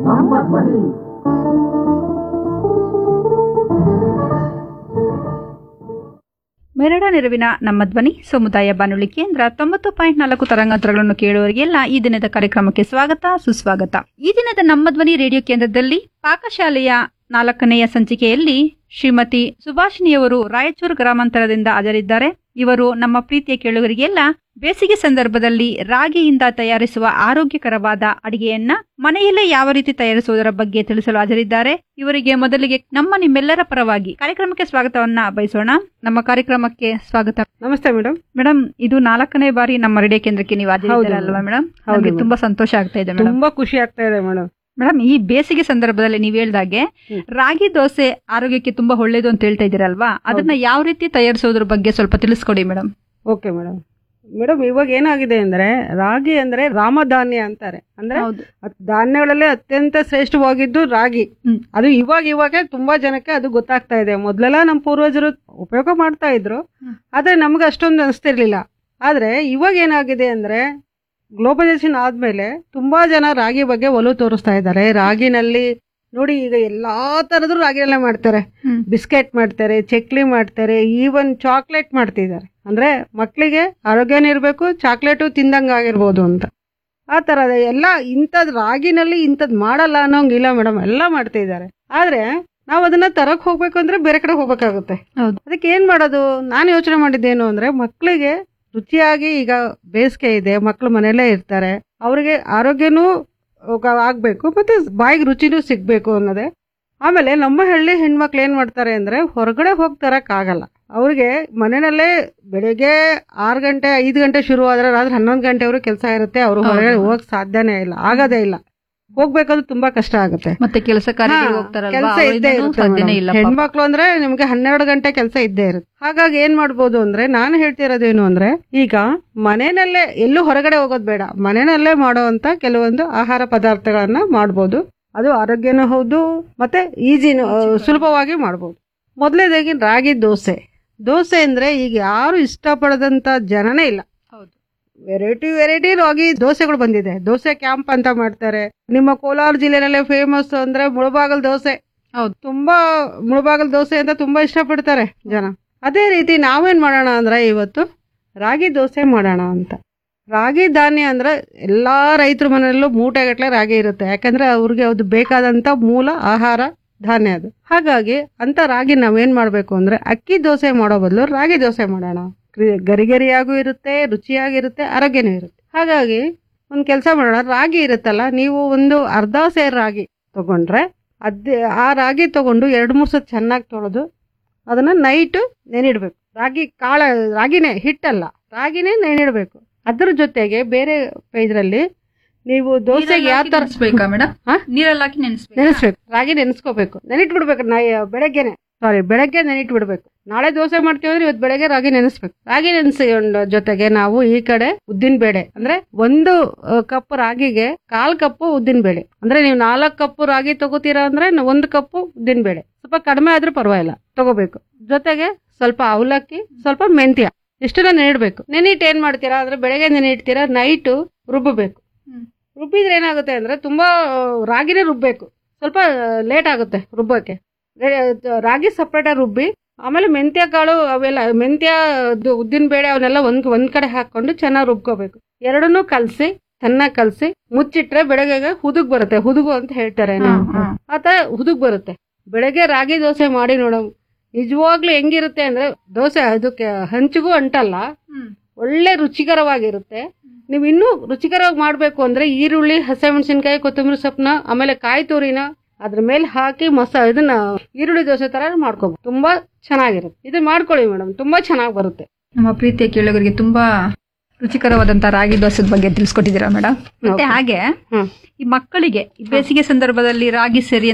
ನಮ್ಮ ಧ್ವನಿ ಮೆರಡ ನೆರವಿನ ನಮ್ಮ ಧ್ವನಿ ಸಮುದಾಯ ಬಾನುಲಿ ಕೇಂದ್ರ ತೊಂಬತ್ತು ಪಾಯಿಂಟ್ ನಾಲ್ಕು ತರಂಗಾಂತರಗಳನ್ನು ಕೇಳುವವರಿಗೆಲ್ಲ ಈ ದಿನದ ಕಾರ್ಯಕ್ರಮಕ್ಕೆ ಸ್ವಾಗತ ಸುಸ್ವಾಗತ ಈ ದಿನದ ನಮ್ಮ ಧ್ವನಿ ರೇಡಿಯೋ ಕೇಂದ್ರದಲ್ಲಿ ಪಾಕಶಾಲೆಯ ನಾಲ್ಕನೆಯ ಸಂಚಿಕೆಯಲ್ಲಿ ಶ್ರೀಮತಿ ಸುಭಾಷಿಣಿಯವರು ರಾಯಚೂರು ಗ್ರಾಮಾಂತರದಿಂದ ಹಾಜರಿದ್ದಾರೆ ಇವರು ನಮ್ಮ ಪ್ರೀತಿಯ ಕೇಳುಗರಿಗೆಲ್ಲ ಬೇಸಿಗೆ ಸಂದರ್ಭದಲ್ಲಿ ರಾಗಿಯಿಂದ ತಯಾರಿಸುವ ಆರೋಗ್ಯಕರವಾದ ಅಡಿಗೆಯನ್ನ ಮನೆಯಲ್ಲೇ ಯಾವ ರೀತಿ ತಯಾರಿಸುವುದರ ಬಗ್ಗೆ ತಿಳಿಸಲು ಹಾಜರಿದ್ದಾರೆ ಇವರಿಗೆ ಮೊದಲಿಗೆ ನಮ್ಮ ನಿಮ್ಮೆಲ್ಲರ ಪರವಾಗಿ ಕಾರ್ಯಕ್ರಮಕ್ಕೆ ಸ್ವಾಗತವನ್ನ ಬಯಸೋಣ ನಮ್ಮ ಕಾರ್ಯಕ್ರಮಕ್ಕೆ ಸ್ವಾಗತ ನಮಸ್ತೆ ಮೇಡಮ್ ಮೇಡಮ್ ಇದು ನಾಲ್ಕನೇ ಬಾರಿ ನಮ್ಮ ರೇಡಿಯೋ ಕೇಂದ್ರಕ್ಕೆ ನೀವು ಹಾಜರಿದ್ದೀರಾ ಹೌದು ಅಲ್ವಾ ಮೇಡಮ್ ಹೌದು ನಮಗೆ madam. ತುಂಬಾ ಸಂತೋಷ ಆಗ್ತಾ ಇದೆ ಮೇಡಮ್ ತುಂಬಾ ಖುಷಿ ಆಗ್ತಾ ಇದೆ ಮೇಡಮ್ ಮೇಡಮ್ ಈ ಬೇಸಿಗೆ ಸಂದರ್ಭದಲ್ಲಿ ನೀವು ಹೇಳ್ದಾಗೆ ಹ್ಮ್. ರಾಗಿ ದೋಸೆ ಆರೋಗ್ಯಕ್ಕೆ ತುಂಬಾ ಒಳ್ಳೇದು ಅಂತ ಹೇಳ್ತಾ ಇದ್ದೀರಲ್ವಾ ಅದನ್ನ ಯಾವ ರೀತಿ ತಯಾರಿಸೋದ್ರ ಬಗ್ಗೆ ಸ್ವಲ್ಪ ತಿಳಿಸ್ಕೊಡಿ ಮೇಡಮ್ ಓಕೆ ಮೇಡಮ್ ಮೇಡಮ್ ಇವಾಗ ಏನಾಗಿದೆ ಅಂದ್ರೆ ರಾಗಿ ಅಂದ್ರೆ ರಾಮಧಾನ್ಯ ಅಂತಾರೆ ಅಂದ್ರೆ ಹೌದು ಅತ್- ಧಾನ್ಯಗಳಲ್ಲಿ ಅತ್ಯಂತ ಶ್ರೇಷ್ಠವಾಗಿದ್ದು ರಾಗಿ ಹ್ಮ್. ಅದು ಇವಾಗ ಇವಾಗ ತುಂಬಾ ಜನಕ್ಕೆ ಅದು ಗೊತ್ತಾಗ್ತಾ ಇದೆ ಮೊದ್ಲೆಲ್ಲ ನಮ್ಮ ಪೂರ್ವಜರು ಉಪಯೋಗ ಮಾಡ್ತಾ ಇದ್ರು ಹ್ಮ್. ಆದ್ರೆ ನಮ್ಗೆ ಅಷ್ಟೊಂದು ಅನಿಸ್ತಿರ್ಲಿಲ್ಲ ಆದ್ರೆ ಇವಾಗ ಏನಾಗಿದೆ ಅಂದ್ರೆ ಗ್ಲೋಬಲೈಸೇಷನ್ ಆದ್ಮೇಲೆ ತುಂಬಾ ಜನ ರಾಗಿ ಬಗ್ಗೆ ಒಲವು ತೋರಿಸ್ತಾ ಇದ್ದಾರೆ ರಾಗಿನಲ್ಲಿ ನೋಡಿ ಈಗ ಎಲ್ಲಾ ತರದ್ದು ರಾಗಿಯಲ್ಲೇ ಮಾಡ್ತಾರೆ ಹ್ಮ್. ಬಿಸ್ಕೆಟ್ ಮಾಡ್ತಾರೆ ಚಕ್ಲಿ ಮಾಡ್ತಾರೆ ಈವನ್ ಚಾಕ್ಲೇಟ್ ಮಾಡ್ತಿದ್ದಾರೆ ಅಂದ್ರೆ ಮಕ್ಕಳಿಗೆ ಆರೋಗ್ಯನೂ ಇರಬೇಕು ಚಾಕ್ಲೇಟು ತಿಂದಂಗೆ ಆಗಿರ್ಬೋದು ಅಂತ ಆ ಥರದ ಎಲ್ಲ ಇಂಥದ್ದು ರಾಗಿನಲ್ಲಿ ಇಂಥದ್ದು ಮಾಡಲ್ಲ ಅನ್ನೋಂಗಿಲ್ಲ ಮೇಡಮ್ ಎಲ್ಲ ಮಾಡ್ತಿದ್ದಾರೆ ಆದ್ರೆ ನಾವು ಅದನ್ನ ತರಕ್ ಹೋಗ್ಬೇಕು ಅಂದ್ರೆ ಬೇರೆ ಕಡೆ ಹೋಗ್ಬೇಕಾಗುತ್ತೆ ಹೌದು. ಅದಕ್ಕೆ ಏನ್ ಮಾಡೋದು ನಾನು ಯೋಚನೆ ಮಾಡಿದ್ದೇನು ಅಂದ್ರೆ ಮಕ್ಕಳಿಗೆ ರುಚಿಯಾಗಿ ಈಗ ಬೇಸಿಗೆ ಇದೆ ಮಕ್ಕಳು ಮನೆಯಲ್ಲೇ ಇರ್ತಾರೆ ಅವ್ರಿಗೆ ಆರೋಗ್ಯನೂ ಗ- ಆಗ್ಬೇಕು ಮತ್ತೆ ಬಾಯಿಗೆ ರುಚಿನೂ ಸಿಗ್ಬೇಕು ಅನ್ನೋದೇ ಆಮೇಲೆ ನಮ್ಮ ಹಳ್ಳಿ ಹೆಣ್ಮಕ್ಳು ಏನ್ ಮಾಡ್ತಾರೆ ಅಂದ್ರೆ ಹೊರಗಡೆ ಹೋಗಿ ತರಕ್ ಆಗಲ್ಲ ಅವ್ರಿಗೆ ಮನೆಯಲ್ಲೇ ಬೆಳಿಗ್ಗೆ ಆರು ಗಂಟೆ ಐದು ಗಂಟೆ ಶುರು ಆದ್ರೆ ರಾತ್ರಿ ಹನ್ನೊಂದು ಗಂಟೆವರೆಗೂ ಕೆಲಸ ಇರುತ್ತೆ ಅವರು ಹೊರಗಡೆ ಹೌದು. ಹೋಗಕ್ ಸಾಧ್ಯನೇ ಇಲ್ಲ ಆಗೋದೇ ಇಲ್ಲ ಹೋಗ್ಬೇಕಾದ್ರೂ ತುಂಬಾ ಕಷ್ಟ ಆಗುತ್ತೆ ಮತ್ತೆ ಕೆಲಸ ಕಾರ್ಯಗಳಿಗೆ ಹಾ, ಹೋಗ್ತಾರಲ್ವಾ ಕೆಲ್ಸ ಇದ್ದೇ ಅವರಿಂದನೂ ಇರುತ್ತೆ ಸಾಧ್ಯನೇ madam. ಇಲ್ಲ ಪಾಪ. ಹೆಣ್ಮಕ್ಳು ಅಂದ್ರೆ ನಿಮ್ಗೆ ಹನ್ನೆರಡು ಗಂಟೆ ಕೆಲಸ ಇದ್ದೇ ಇರುತ್ತೆ ಹಾಗಾಗಿ ಏನ್ ಮಾಡ್ಬೋದು ಅಂದ್ರೆ ನಾನು ಹೇಳ್ತಿರೋದೇನು ಅಂದ್ರೆ ಈಗ ಮನೆಯಲ್ಲೇ ಎಲ್ಲೂ ಹೊರಗಡೆ ಹೋಗೋದು ಬೇಡ ಮನೆಯಲ್ಲೇ ಮಾಡುವಂತ ಕೆಲವೊಂದು ಆಹಾರ ಪದಾರ್ಥಗಳನ್ನ ಮಾಡ್ಬೋದು ಅದು ಆರೋಗ್ಯನೂ ಹೌದು ಮತ್ತೆ ಈಜಿನೂ ಸುಲಭವಾಗಿ ಮಾಡ್ಬೋದು ಮೊದಲೇದಾಗಿ ರಾಗಿ ದೋಸೆ ದೋಸೆ ಅಂದ್ರೆ ಈಗ ಯಾರು ಇಷ್ಟಪಡದಂತ ಜನನೇ ಇಲ್ಲ ಹೌದು. ವೆರೈಟಿ ವೆರೈಟಿ ರಾಗಿ ದೋಸೆಗಳು ಬಂದಿದೆ ದೋಸೆ ಕ್ಯಾಂಪ್ ಅಂತ ಮಾಡ್ತಾರೆ ನಿಮ್ಮ ಕೋಲಾರ ಜಿಲ್ಲೆನಲ್ಲೇ ಫೇಮಸ್ ಅಂದ್ರೆ ಮುಳಬಾಗಲ್ ದೋಸೆ ಹೌದು. ತುಂಬಾ ಮುಳಬಾಗಲ್ ದೋಸೆ ಅಂತ ತುಂಬಾ ಇಷ್ಟಪಡ್ತಾರೆ ಜನ ಅದೇ ರೀತಿ ನಾವೇನ್ ಮಾಡೋಣ ಅಂದ್ರೆ ಇವತ್ತು ರಾಗಿ ದೋಸೆ ಮಾಡೋಣ ಅಂತ ರಾಗಿ ಧಾನ್ಯ ಅಂದ್ರೆ ಎಲ್ಲಾ ರೈತರ ಮನೆಯಲ್ಲೂ ಮೂಟೆಗಟ್ಟಲೆ ರಾಗಿ ಇರುತ್ತೆ ಯಾಕಂದ್ರೆ ಅವ್ರಿಗೆ ಅದು ಬೇಕಾದಂತ ಮೂಲ ಆಹಾರ ಧಾನ್ಯ ಅದು ಹಾಗಾಗಿ ಅಂತ ರಾಗಿ ನಾವೇನ್ ಮಾಡ್ಬೇಕು ಅಂದ್ರೆ ಅಕ್ಕಿ ದೋಸೆ ಮಾಡೋ ಬದಲು ರಾಗಿ ದೋಸೆ ಮಾಡೋಣ ಕ್ರಿ- ಗರಿಗರಿಯಾಗೂ ಇರುತ್ತೆ ರುಚಿಯಾಗಿರುತ್ತೆ ಆರೋಗ್ಯನೂ ಇರುತ್ತೆ ಹಾಗಾಗಿ ಒಂದು ಕೆಲಸ ಮಾಡೋಣ ರಾಗಿ ಇರುತ್ತಲ್ಲ ನೀವು ಒಂದು ಅರ್ಧ ಸೇರ್ ರಾಗಿ ತಗೊಂಡ್ರೆ ಅದೇ ಆ ರಾಗಿ ತಗೊಂಡು ಎರಡು ಮೂರು ಸತಿ ಚೆನ್ನಾಗಿ ತೊಳೆದು ಅದನ್ನ ನೈಟ್ ನೆನಿಡ್ಬೇಕು ರಾಗಿ ಕಾಳ ರಾಗಿನೇ ಹಿಟ್ಟಲ್ಲ ರಾಗಿನೇ ನೆನಿಡ್ಬೇಕು ಅದ್ರ ಜೊತೆಗೆ ಬೇರೆ ಇದರಲ್ಲಿ ನೀವು ದೋಸೆಗೆ ಯಾವ ತರ ನೆನೆಸ್ಬೇಕಾ ಮೇಡಮ್ ಹಾ? ನೀರಲ್ಲಿ ಹಾಕಿ ನೆನೆಸ್ಬೇಕು ನೆನೆಸ್ಬೇಕು ರಾಗಿ ನೆನೆಸ್ಕೋಬೇಕು ನೆನಿಟ್ ಬಿಡ್ಬೇಕು ನೈ ಬೆಳಗ್ಗೆನೆ ಸಾರಿ ಬೆಳಗ್ಗೆ ನೆನಿಟ್ ಬಿಡ್ಬೇಕು ನಾಳೆ ದೋಸೆ ಮಾಡ್ತೀವಿ ಅಂದ್ರೆ ಇವತ್ತು ಬೆಳಗ್ಗೆ ರಾಗಿ ನೆನೆಸ್ಬೇಕು ರಾಗಿ ನೆನೆಸ್ಕೊಂಡ ಜೊತೆಗೆ ನಾವು ಈ ಕಡೆ ಉದ್ದಿನ ಬೇಳೆ ಅಂದ್ರೆ ಒಂದು ಕಪ್ ರಾಗಿಗೆ ಕಾಲ್ ಕಪ್ಪು ಉದ್ದಿನ ಬೇಳೆ ಅಂದ್ರೆ ನೀವು ನಾಲ್ಕು ಕಪ್ ರಾಗಿ ತಗೋತೀರಾ ಅಂದ್ರೆ ನ- ಒಂದು ಕಪ್ಪು ಉದ್ದಿನ ಬೇಳೆ ಸ್ವಲ್ಪ ಕಡಿಮೆ ಆದ್ರೂ ಪರವಾಗಿಲ್ಲ ತಗೋಬೇಕು ಜೊತೆಗೆ ಸ್ವಲ್ಪ ಅವಲಕ್ಕಿ ಸ್ವಲ್ಪ ಮೆಂತ್ಯ ಇಷ್ಟನ್ನ ನೆನಿಡ್ಬೇಕು ನೆನಿಟ್ ಏನ್ ಮಾಡ್ತೀರಾ ಅಂದ್ರೆ ಬೆಳಗ್ಗೆ ನೆನಿಡ್ತೀರಾ ನೈಟು ರುಬ್ಬಬೇಕು ಹ್ಮ್. ರುಬ್ಬಿದ್ರೆ ಏನಾಗುತ್ತೆ ಅಂದ್ರೆ ತುಂಬಾ ಆ, ರಾಗಿನೇ ರುಬ್ಬೇಕು ಸ್ವಲ್ಪ ಲೇಟ್ ಆಗುತ್ತೆ ರುಬ್ಬಕ್ಕೆ ರೇ- ರಾಗಿ ಸಪ್ರೇಟಾಗಿ ರುಬ್ಬಿ ಆಮೇಲೆ ಮೆಂತ್ಯ ಕಾಳು ಅವೆಲ್ಲ ಮೆಂತ್ಯ ಉದ್ದಿನ ಬೇಳೆ ಅವನ್ನೆಲ್ಲ ಒಂದ್ ಒಂದ್ ಕಡೆ ಹಾಕೊಂಡು ಚೆನ್ನಾಗಿ ರುಬ್ಕೋಬೇಕು ಎರಡನ್ನೂ ಕಲಸಿ ಚೆನ್ನಾಗಿ ಕಲಸಿ ಮುಚ್ಚಿಟ್ರೆ ಬೆಳಗ್ಗೆ ಹುದುಗ್ ಬರುತ್ತೆ ಹುದುಗು ಅಂತ ಹೇಳ್ತಾರೆ ನಾವು ಹಾ, ಹಾ. ಆತ ಹುದುಗ್ ಬರುತ್ತೆ ಬೆಳಗ್ಗೆ ರಾಗಿ ದೋಸೆ ಮಾಡಿ ನೋಡಮ್ ನಿಜವಾಗ್ಲೂ ಹೆಂಗಿರುತ್ತೆ ಅಂದ್ರೆ ದೋಸೆ ಅದಕ್ಕೆ ಹಂಚಿಗೂ ಅಂಟಲ್ಲ ಹ್ಮ್. ಒಳ್ಳೆ ರುಚಿಕರವಾಗಿರುತ್ತೆ ನೀವು ಇನ್ನೂ ರುಚಿಕರವಾಗಿ ಮಾಡಬೇಕು ಅಂದ್ರೆ ಈರುಳ್ಳಿ ಹಸಿಮೆಣಸಿನ್ಕಾಯಿ ಕೊತ್ತಂಬರಿ ಸೊಪ್ಪನ್ನ ಆಮೇಲೆ ಕಾಯಿ ತುರಿನ ಅದ್ರ ಮೇಲೆ ಹಾಕಿ ಮಸ ಇದನ್ನ ಈರುಳ್ಳಿ ದೋಸೆ ತರ ಮಾಡ್ಕೋಬಹುದು ತುಂಬಾ ಚೆನ್ನಾಗಿರುತ್ತೆ ಇದನ್ನ ಮಾಡ್ಕೊಳ್ಳಿ ಮೇಡಮ್ ತುಂಬಾ ಚೆನ್ನಾಗಿ ಬರುತ್ತೆ ನಮ್ಮ ಪ್ರೀತಿಯ ಕೇಳುಗರಿಗೆ ತುಂಬಾ ರುಚಿಕರವಾದಂತ ರಾಗಿ ದೋಸೆದ ಬಗ್ಗೆ ತಿಳಿಸ್ಕೊಟ್ಟಿದ್ದೀರಾ ಮೇಡಮ್ ಮತ್ತೆ Okay. ಹಾಗೆ ಹ್ಮ್. ಈ ಮಕ್ಕಳಿಗೆ ಈ ಬೇಸಿಗೆ ಸಂದರ್ಭದಲ್ಲಿ ರಾಗಿ ಸೇರಿ